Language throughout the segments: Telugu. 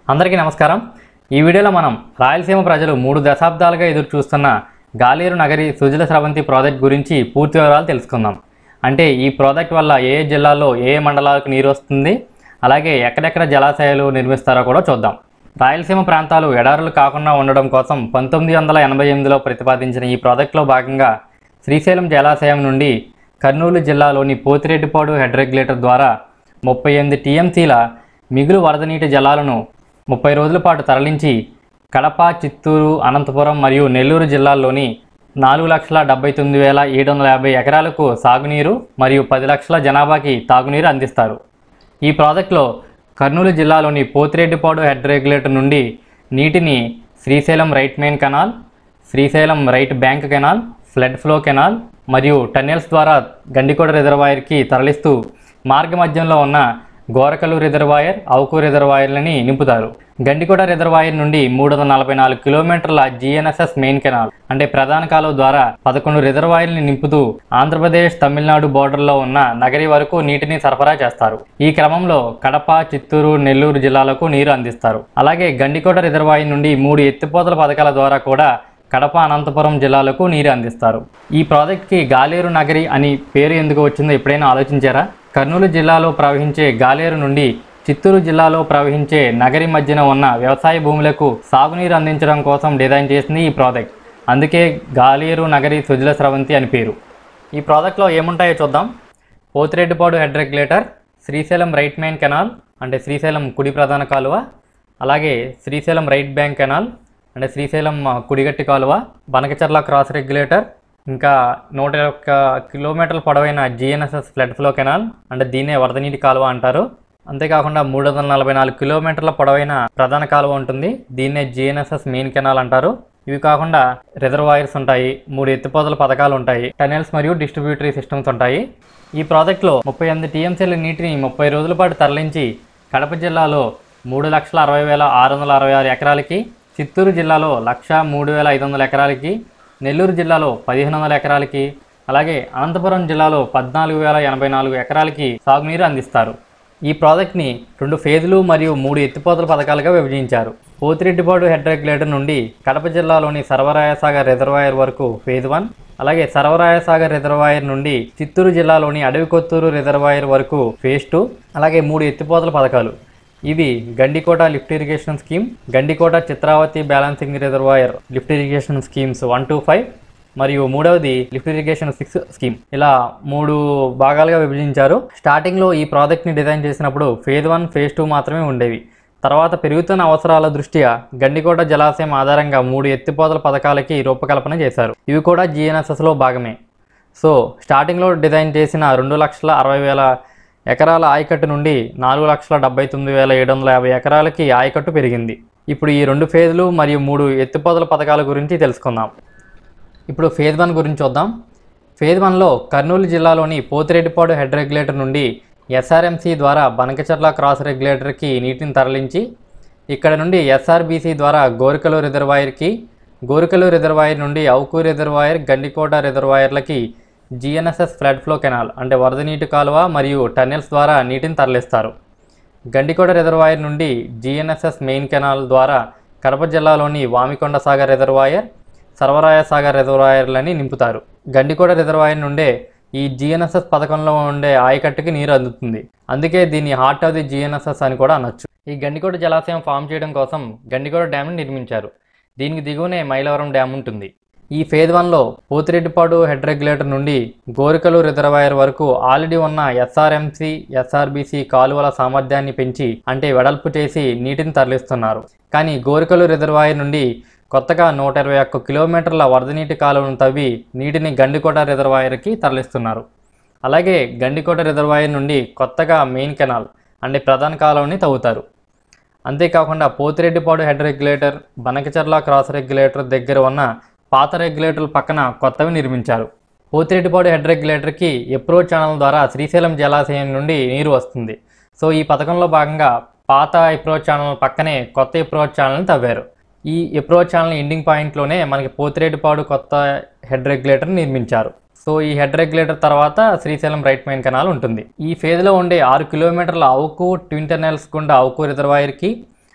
అందరికీ నమస్కారం ఈ వీడియోలో మనం రాయలసీమ ప్రజలు మూడు దశాబ్దాలుగా ఎదురు చూస్తున్న గాలేరు నగరి సుజల స్రవంతి ప్రాజెక్ట్ గురించి పూర్తి వివరాలు తెలుసుకుందాం అంటే ఈ ప్రాజెక్ట్ వల్ల ఏ ఏ జిల్లాల్లో ఏ ఏ మండలాలకు నీరు వస్తుంది అలాగే ఎక్కడెక్కడ జలాశయాలు నిర్మిస్తారో కూడా చూద్దాం రాయలసీమ ప్రాంతాలు ఎడారులు కాకుండా ఉండడం కోసం పంతొమ్మిది వందల ఎనభై ఎనిమిదిలో ప్రతిపాదించిన ఈ ప్రాజెక్టులో భాగంగా శ్రీశైలం జలాశయం నుండి కర్నూలు జిల్లాలోని పోతిరెడ్డిపాడు హెడ్ రెగ్యులేటర్ ద్వారా ముప్పై ఎనిమిది టీఎంసీల మిగులు వరద నీటి జలాలను ముప్పై రోజుల పాటు తరలించి కడప చిత్తూరు అనంతపురం మరియు నెల్లూరు జిల్లాల్లోని నాలుగు లక్షల డెబ్బై తొమ్మిది వేల ఏడు వందల యాభై ఎకరాలకు సాగునీరు మరియు పది లక్షల జనాభాకి తాగునీరు అందిస్తారు ఈ ప్రాజెక్టులో కర్నూలు జిల్లాలోని పోతిరెడ్డిపాడు హెడ్ రెగ్యులేటర్ నుండి నీటిని Srisailam right main canal Srisailam right bank canal flood flow canal మరియు టన్నెల్స్ ద్వారా గండికోట రిజర్వాయర్కి తరలిస్తూ మార్గ మధ్యంలో ఉన్న గోరకలు రిజర్వాయర్ అవుకు రిజర్వాయర్లని నింపుతారు గండికోట రిజర్వాయర్ నుండి మూడు వందల నలభై నాలుగు కిలోమీటర్ల జిఎన్ఎస్ఎస్ మెయిన్ కెనాల్ అంటే ప్రధాన కాలువ ద్వారా పదకొండు రిజర్వాయర్ని నింపుతూ ఆంధ్రప్రదేశ్ తమిళనాడు బోర్డర్లో ఉన్న నగరి వరకు నీటిని సరఫరా చేస్తారు ఈ క్రమంలో కడప చిత్తూరు నెల్లూరు జిల్లాలకు నీరు అందిస్తారు అలాగే గండికోట రిజర్వాయర్ నుండి మూడు ఎత్తిపోతల పథకాల ద్వారా కూడా కడప అనంతపురం జిల్లాలకు నీరు అందిస్తారు ఈ ప్రాజెక్ట్కి గాలేరు నగరి అని పేరు ఎందుకు వచ్చిందో ఎప్పుడైనా ఆలోచించారా కర్నూలు జిల్లాలో ప్రవహించే గాలేరు నుండి చిత్తూరు జిల్లాలో ప్రవహించే నగరి మధ్యన ఉన్న వ్యవసాయ భూములకు సాగునీరు అందించడం కోసం డిజైన్ చేసింది ఈ ప్రాజెక్ట్ అందుకే గాలేరు నగరి సుజల స్రవంతి అని పేరు ఈ ప్రాజెక్ట్లో ఏముంటాయో చూద్దాం Pothireddypadu head regulator Srisailam right main canal అంటే శ్రీశైలం కుడి ప్రధాన కాలువ అలాగే శ్రీశైలం రైట్ బ్యాంక్ కెనాల్ అంటే శ్రీశైలం ఆ, కుడిగట్టి కాలువ బనకచర్ల క్రాస్ రెగ్యులేటర్ ఇంకా నూట ఒక్క కిలోమీటర్ల పొడవైన జిఎన్ఎస్ఎస్ ఫ్లడ్ ఫ్లో కెనాల్ అంటే దీన్నే వరద నీటి కాలువ అంటారు అంతేకాకుండా మూడు వందల నలభై నాలుగు కిలోమీటర్ల పొడవైన ప్రధాన కాలువ ఉంటుంది దీన్నే జిఎన్ఎస్ఎస్ మెయిన్ కెనాల్ అంటారు ఇవి కాకుండా రిజర్వాయర్స్ ఉంటాయి మూడు ఎత్తిపోతల పథకాలు ఉంటాయి టనెల్స్ మరియు డిస్ట్రిబ్యూటరీ సిస్టమ్స్ ఉంటాయి ఈ ప్రాజెక్టులో ముప్పై ఎనిమిది టీఎంసీల నీటిని ముప్పై రోజుల పాటు తరలించి కడప జిల్లాలో మూడు లక్షల అరవై వేల ఆరు వందల అరవై ఆరు ఎకరాలకి చిత్తూరు జిల్లాలో లక్ష మూడు వేల ఐదు వందల ఎకరాలకి నెల్లూరు జిల్లాలో పదిహేను వందల ఎకరాలకి అలాగే అనంతపురం జిల్లాలో పద్నాలుగు వేల ఎనభై నాలుగు ఎకరాలకి సాగునీరు అందిస్తారు ఈ ప్రాజెక్ట్ని రెండు ఫేజులు మరియు మూడు ఎత్తిపోతల పథకాలుగా విభజించారు పోతిరెడ్డిపాడు హెడ్ రెగ్యులేటర్ నుండి కడప జిల్లాలోని సర్వరాయసాగర్ రిజర్వాయర్ వరకు ఫేజ్ వన్ అలాగే సర్వరాయసాగర్ రిజర్వాయర్ నుండి చిత్తూరు జిల్లాలోని అడవికొత్తూరు రిజర్వాయర్ వరకు ఫేజ్ టూ అలాగే మూడు ఎత్తిపోతల పథకాలు ఇవి Gandikota lift irrigation scheme Gandikota Chitravathi balancing reservoir lift irrigation schemes one two five మరియు మూడవది లిఫ్ట్ ఇరిగేషన్ సిక్స్ స్కీమ్ ఇలా మూడు భాగాలుగా విభజించారు స్టార్టింగ్లో ఈ ప్రాజెక్ట్ని డిజైన్ చేసినప్పుడు ఫేజ్ వన్ ఫేజ్ టూ మాత్రమే ఉండేవి తర్వాత పెరుగుతున్న అవసరాల దృష్ట్యా గండికోట జలాశయం ఆధారంగా మూడు ఎత్తిపోతల పథకాలకి రూపకల్పన చేశారు ఇవి కూడా జిఎన్ఎస్ఎస్లో భాగమే సో స్టార్టింగ్లో డిజైన్ చేసిన రెండు లక్షల అరవై వేల ఎకరాల ఆయకట్టు నుండి నాలుగు లక్షల డెబ్బై తొమ్మిది వేల ఏడు వందల యాభై ఎకరాలకి ఆయకట్టు పెరిగింది ఇప్పుడు ఈ రెండు ఫేజ్లు మరియు మూడు ఎత్తిపోతల పథకాల గురించి తెలుసుకుందాం ఇప్పుడు ఫేజ్ వన్ గురించి చూద్దాం ఫేజ్ వన్లో కర్నూలు జిల్లాలోని పోతిరెడ్డిపాడు హెడ్ రెగ్యులేటర్ నుండి ఎస్ఆర్ఎంసీ ద్వారా బనకచర్ల క్రాస్ రెగ్యులేటర్కి నీటిని తరలించి ఇక్కడ నుండి ఎస్ఆర్బీసీ ద్వారా గోరికలు రిజర్వాయర్కి గోరికలు రిజర్వాయర్ నుండి అవుకు రిజర్వాయర్ గండికోట రిజర్వాయర్లకి జిఎన్ఎస్ఎస్ ఫ్లడ్ ఫ్లో కెనాల్ అంటే వరద నీటి కాలువ మరియు టన్నెల్స్ ద్వారా నీటిని తరలిస్తారు గండికోట రిజర్వాయర్ నుండి జిఎన్ఎస్ఎస్ మెయిన్ కెనాల్ ద్వారా కడప జిల్లాలోని వామికొండ సాగర్ రిజర్వాయర్ సర్వరాయ సాగర్ రిజర్వాయర్లని నింపుతారు గండికోట రిజర్వాయర్ నుండే ఈ జిఎన్ఎస్ఎస్ పథకంలో ఉండే ఆయకట్టుకి నీరు అందుతుంది అందుకే దీన్ని హార్ట్ ఆఫ్ ది జిఎన్ఎస్ఎస్ అని కూడా అనొచ్చు ఈ గండికోట జలాశయం ఫామ్ చేయడం కోసం గండికోట డ్యామ్ని నిర్మించారు దీనికి దిగువనే మైలవరం డ్యామ్ ఉంటుంది ఈ ఫేజ్ వన్లో పోతిరెడ్డిపాడు హెడ్ రెగ్యులేటర్ నుండి గోరికలు రిజర్వాయర్ వరకు ఆల్రెడీ ఉన్న ఎస్ఆర్ఎంసి ఎస్ఆర్బిసి కాలువల సామర్థ్యాన్ని పెంచి అంటే వెడల్పు చేసి నీటిని తరలిస్తున్నారు కానీ గోరికలు రిజర్వాయర్ నుండి కొత్తగా నూట ఇరవై ఒక్క కిలోమీటర్ల వరద నీటి కాలువను తవ్వి నీటిని గండికోట రిజర్వాయర్కి తరలిస్తున్నారు అలాగే గండికోట రిజర్వాయర్ నుండి కొత్తగా మెయిన్ కెనాల్ అంటే ప్రధాన కాలువని తవ్వుతారు అంతేకాకుండా Pothireddypadu head regulator Banakacherla cross regulator దగ్గర ఉన్న పాత రెగ్యులేటర్ల పక్కన కొత్తవి నిర్మించారు పోతిరెడ్డిపాడు హెడ్ రెగ్యులేటర్కి ఎప్రోచ్ ఛానల్ ద్వారా శ్రీశైలం జలాశయం నుండి నీరు వస్తుంది సో ఈ పథకంలో భాగంగా పాత ఎప్రోచ్ ఛానల్ పక్కనే కొత్త ఎప్రోచ్ ఛానల్ని తవ్వారు ఈ ఎప్రోచ్ ఛానల్ ఎండింగ్ పాయింట్లోనే మనకి పోతిరెడ్డిపాడు కొత్త హెడ్ రెగ్యులేటర్ నిర్మించారు సో ఈ హెడ్ రెగ్యులేటర్ తర్వాత శ్రీశైలం రైట్ మెయిన్ కెనాల్ ఉంటుంది ఈ ఫేజ్లో ఉండే ఆరు కిలోమీటర్ల అవుకు ట్విన్ టనెల్స్ గుండా అవుకు రిజర్వాయర్కి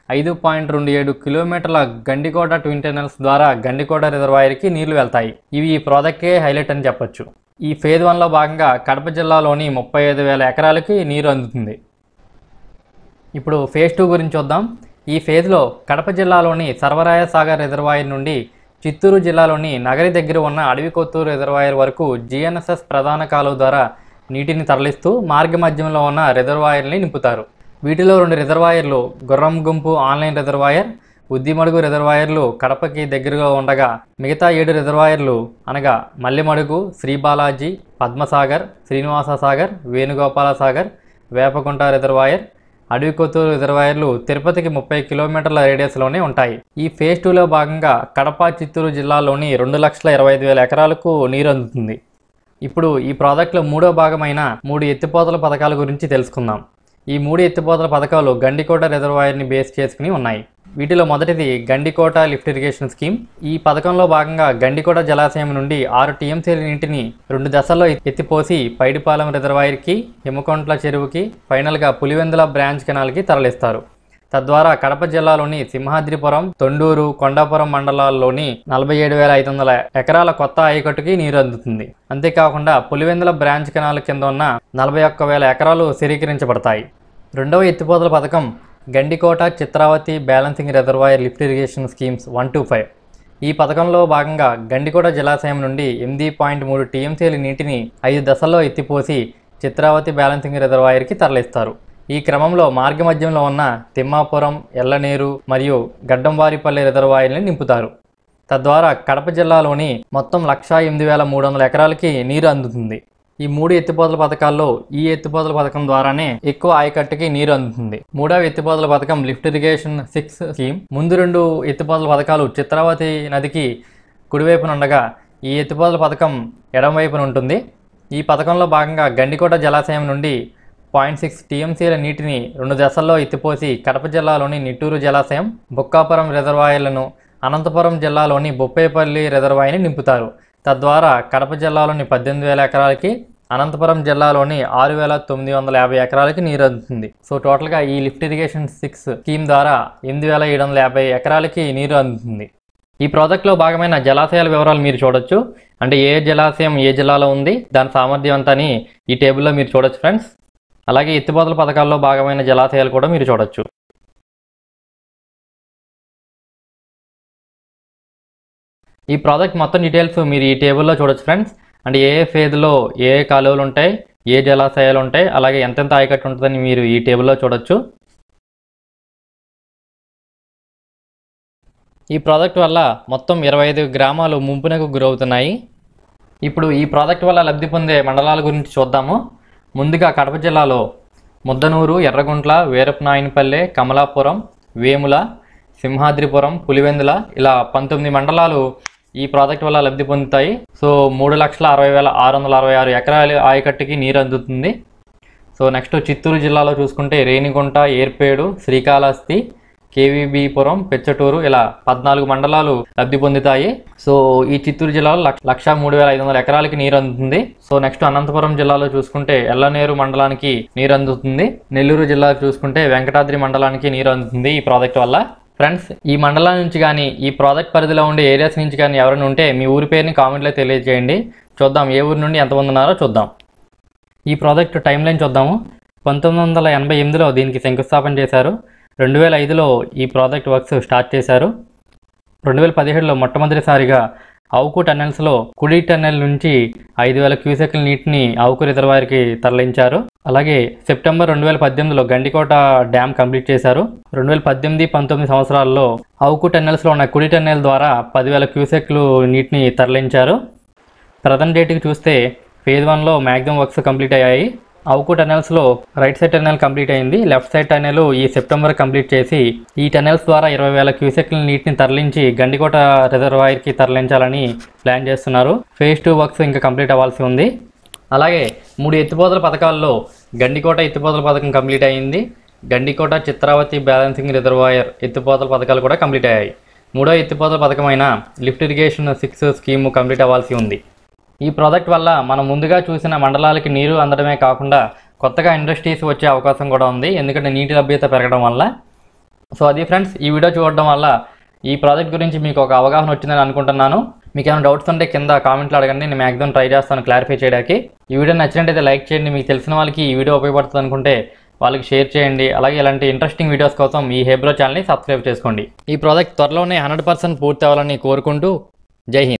ఐదు పాయింట్ రెండు ఏడు కిలోమీటర్ల గండికోట ట్విన్ టనల్స్ ద్వారా గండికోట రిజర్వాయర్కి నీళ్లు వెళ్తాయి ఇవి ఈ ప్రాజెక్ట్కే హైలైట్ అని చెప్పొచ్చు ఈ ఫేజ్ వన్లో భాగంగా కడప జిల్లాలోని ముప్పై ఐదు వేల ఎకరాలకి నీరు అందుతుంది ఇప్పుడు ఫేజ్ టూ గురించి చూద్దాం ఈ ఫేజ్లో కడప జిల్లాలోని సర్వరాయ సాగర్ రిజర్వాయర్ నుండి చిత్తూరు జిల్లాలోని నగరి దగ్గర ఉన్న అడవి కొత్తూరు రిజర్వాయర్ వరకు జిఎన్ఎస్ఎస్ ప్రధాన కాలువ ద్వారా నీటిని తరలిస్తూ మార్గ మధ్యంలో ఉన్న రిజర్వాయర్ని నింపుతారు వీటిలో రెండు రిజర్వాయర్లు గుర్రం గుంపు ఆన్లైన్ రిజర్వాయర్ ఉద్దిమడుగు రిజర్వాయర్లు కడపకి దగ్గరగా ఉండగా మిగతా ఏడు రిజర్వాయర్లు అనగా మల్లెమడుగు శ్రీబాలాజీ పద్మసాగర్ శ్రీనివాస సాగర్ వేణుగోపాల సాగర్ వేపకుంట రిజర్వాయర్ అడవి కొత్తూరు రిజర్వాయర్లు తిరుపతికి ముప్పై కిలోమీటర్ల రేడియస్లోనే ఉంటాయి ఈ ఫేజ్ టూలో భాగంగా కడప చిత్తూరు జిల్లాలోని రెండు లక్షల ఇరవై ఐదు వేల ఎకరాలకు నీరు అందుతుంది ఇప్పుడు ఈ ప్రాజెక్టులో మూడో భాగమైన మూడు ఎత్తిపోతల పథకాల గురించి తెలుసుకుందాం ఈ మూడు ఎత్తిపోతల పథకాలు గండికోట రిజర్వాయర్ని బేస్ చేసుకుని ఉన్నాయి వీటిలో మొదటిది గండికోట లిఫ్ట్ ఇరిగేషన్ స్కీమ్ ఈ పథకంలో భాగంగా గండికోట జలాశయం నుండి ఆరు టీఎంసీల నీటిని రెండు దశల్లో ఎత్తిపోసి పైడిపాలెం రిజర్వాయర్కి హిమకొంట్ల చెరువుకి ఫైనల్గా పులివెందుల బ్రాంచ్ కెనాల్కి తరలిస్తారు తద్వారా కడప జిల్లాలోని సింహాద్రిపురం తొండూరు కొండాపురం మండలాల్లోని నలభై ఏడు వేల ఐదు వందల ఎకరాల కొత్త ఆయకట్టుకి నీరు అందుతుంది అంతేకాకుండా పులివెందుల బ్రాంచ్ కెనాల్ కింద ఉన్న నలభై ఒక్క వేల ఎకరాలు స్థిరీకరించబడతాయి రెండవ ఎత్తిపోతల పథకం Gandikota Chitravathi balancing reservoir lift irrigation schemes one two five ఈ పథకంలో భాగంగా గండికోట జలాశయం నుండి ఎనిమిది పాయింట్ మూడు టీఎంసీల నీటిని ఐదు దశల్లో ఎత్తిపోసి చిత్రావతి బ్యాలెన్సింగ్ రిజర్వాయర్కి తరలిస్తారు ఈ క్రమంలో మార్గమధ్యంలో ఉన్న తిమ్మాపురం ఎల్లనేరు మరియు గడ్డంవారిపల్లి రిజర్వాయర్ని నింపుతారు తద్వారా కడప జిల్లాలోని మొత్తం లక్షా ఎనిమిది వేల మూడు వందల ఎకరాలకి నీరు అందుతుంది ఈ మూడు ఎత్తిపోతల పథకాల్లో ఈ ఎత్తిపోతల పథకం ద్వారానే ఎక్కువ ఆయకట్టుకి నీరు అందుతుంది మూడవ ఎత్తిపోతల పథకం లిఫ్ట్ ఇరిగేషన్ సిక్స్ స్కీమ్ ముందు రెండు ఎత్తిపోతల పథకాలు చిత్రావతి నదికి కుడివైపున ఉండగా ఈ ఎత్తిపోతల పథకం ఎడమవైపున ఉంటుంది ఈ పథకంలో భాగంగా గండికోట జలాశయం నుండి పాయింట్ సిక్స్ టీఎంసీల నీటిని రెండు దశల్లో ఎత్తిపోసి కడప జిల్లాలోని నిట్టూరు జలాశయం బొక్కాపురం రిజర్వాయర్లను అనంతపురం జిల్లాలోని బొప్పేపల్లి రిజర్వాయర్ని నింపుతారు తద్వారా కడప జిల్లాలోని పద్దెనిమిది వేల ఎకరాలకి అనంతపురం జిల్లాలోని ఆరు వేల తొమ్మిది వందల యాభై ఎకరాలకి నీరు అందుతుంది సో టోటల్గా ఈ లిఫ్ట్ ఇరిగేషన్ సిక్స్ స్కీమ్ ద్వారా ఎనిమిది వేల ఏడు వందల యాభై ఎకరాలకి నీరు అందుతుంది ఈ ప్రాజెక్ట్లో భాగమైన జలాశయాల వివరాలు మీరు చూడొచ్చు అంటే ఏ జలాశయం ఏ జిల్లాలో ఉంది దాని సామర్థ్యం అంతా అని ఈ టేబుల్లో మీరు చూడొచ్చు ఫ్రెండ్స్ అలాగే ఎత్తిపోతల పథకాల్లో భాగమైన జలాశయాలు కూడా మీరు చూడొచ్చు ఈ ప్రాజెక్ట్ మొత్తం డీటెయిల్స్ మీరు ఈ టేబుల్లో చూడొచ్చు ఫ్రెండ్స్ అంటే ఏ ఏ ఫేజ్లో ఏ ఏ కాలువలు ఉంటాయి ఏ జలాశయాలు ఉంటాయి అలాగే ఎంతెంత ఆయకట్టు ఉంటుందని మీరు ఈ టేబుల్లో చూడొచ్చు ఈ ప్రాజెక్ట్ వల్ల మొత్తం ఇరవై ఐదు గ్రామాలు ముంపునకు గురవుతున్నాయి ఇప్పుడు ఈ ప్రాజెక్ట్ వల్ల లబ్ధి పొందే మండలాల గురించి చూద్దాము ముందుగా కడప జిల్లాలో ముద్దనూరు ఎర్రగుంట్ల వీరపనాయనపల్లె కమలాపురం వేముల సింహాద్రిపురం పులివెందుల ఇలా పంతొమ్మిది మండలాలు ఈ ప్రాజెక్ట్ వల్ల లబ్ధి పొందుతాయి సో మూడు లక్షల అరవై వేల ఆరు వందల అరవై ఆరు ఎకరాల ఆయకట్టుకి నీరు అందుతుంది సో నెక్స్ట్ చిత్తూరు జిల్లాలో చూసుకుంటే రేణిగుంట ఏర్పేడు శ్రీకాళహస్తి కేవీబీపురం పెచ్చటూరు ఇలా పద్నాలుగు మండలాలు లబ్ధి పొందుతాయి సో ఈ చిత్తూరు జిల్లాలో లక్ష లక్ష మూడు వేల ఐదు వందల ఎకరాలకి నీరు అందుతుంది సో నెక్స్ట్ అనంతపురం జిల్లాలో చూసుకుంటే ఎల్లనేరు మండలానికి నీరు అందుతుంది నెల్లూరు జిల్లాలో చూసుకుంటే వెంకటాద్రి మండలానికి నీరు అందుతుంది ఈ ప్రాజెక్ట్ వల్ల ఫ్రెండ్స్ ఈ మండలం నుంచి కానీ ఈ ప్రాజెక్ట్ పరిధిలో ఉండే ఏరియాస్ నుంచి కానీ ఎవరైనా ఉంటే మీ ఊరి పేరుని కామెంట్లో తెలియజేయండి చూద్దాం ఏ ఊరి నుండి ఎంతమంది ఉన్నారో చూద్దాం ఈ ప్రాజెక్ట్ టైం లైన్ చూద్దాము పంతొమ్మిది వందల ఎనభై ఎనిమిదిలో దీనికి శంకుస్థాపన చేశారు రెండు వేల ఐదులో ఈ ప్రాజెక్ట్ వర్క్స్ స్టార్ట్ చేశారు రెండు వేల పదిహేడులో మొట్టమొదటిసారిగా అవుకు టన్నెల్స్లో కుడి టన్నెల్ నుంచి ఐదు వేల క్యూసెక్ల నీటిని అవుకు రిజర్వాయర్కి తరలించారు అలాగే సెప్టెంబర్ రెండు వేల పద్దెనిమిదిలో గండికోట డ్యామ్ కంప్లీట్ చేశారు రెండు వేల పద్దెనిమిది పంతొమ్మిది సంవత్సరాల్లో అవుకు టన్నెల్స్లో ఉన్న కుడి టన్నెల్ ద్వారా పదివేల క్యూసెక్లు నీటిని తరలించారు ప్రజెంట్ డేట్కి చూస్తే ఫేజ్ వన్లో మ్యాక్సిమం వర్క్స్ కంప్లీట్ అయ్యాయి అవుకు టనెల్స్లో రైట్ సైడ్ టనెల్ కంప్లీట్ అయింది లెఫ్ట్ సైడ్ టనెల్ ఈ సెప్టెంబర్ కంప్లీట్ చేసి ఈ టనెల్స్ ద్వారా ఇరవై వేల క్యూసెక్ల నీటిని తరలించి గండికోట రిజర్వాయర్కి తరలించాలని ప్లాన్ చేస్తున్నారు ఫేజ్ టూ వర్క్స్ ఇంకా కంప్లీట్ అవ్వాల్సి ఉంది అలాగే మూడు ఎత్తిపోతల పథకాల్లో గండికోట ఎత్తిపోతల పథకం కంప్లీట్ అయింది గండికోట చిత్రావతి బ్యాలెన్సింగ్ రిజర్వాయర్ ఎత్తిపోతల పథకాలు కూడా కంప్లీట్ అయ్యాయి మూడో ఎత్తిపోతల పథకమైన lift irrigation six scheme complete అవ్వాల్సి ఉంది ఈ ప్రాజెక్ట్ వల్ల మనం ముందుగా చూసిన మండలాలకి నీరు అందడమే కాకుండా కొత్తగా ఇండస్ట్రీస్ వచ్చే అవకాశం కూడా ఉంది ఎందుకంటే నీటి లభ్యత పెరగడం వల్ల సో అది ఫ్రెండ్స్ ఈ వీడియో చూడడం వల్ల ఈ ప్రాజెక్ట్ గురించి మీకు ఒక అవగాహన వచ్చిందని అనుకుంటున్నాను మీకు ఏమైనా డౌట్స్ ఉంటే కింద కామెంట్లో అడగండి నేను మ్యాక్సిమం ట్రై చేస్తాను క్లారిఫై చేయడానికి ఈ వీడియో నచ్చినట్టయితే లైక్ చేయండి మీకు తెలిసిన వాళ్ళకి ఈ వీడియో ఉపయోగపడుతుంది అనుకుంటే వాళ్ళకి షేర్ చేయండి అలాగే ఇలాంటి ఇంట్రెస్టింగ్ వీడియోస్ కోసం ఈ హెబ్రో ఛానల్ని సబ్స్క్రైబ్ చేసుకోండి ఈ ప్రాజెక్ట్ త్వరలోనే హండ్రెడ్ పర్సెంట్ పూర్తి అవ్వాలని కోరుకుంటూ జై హింద్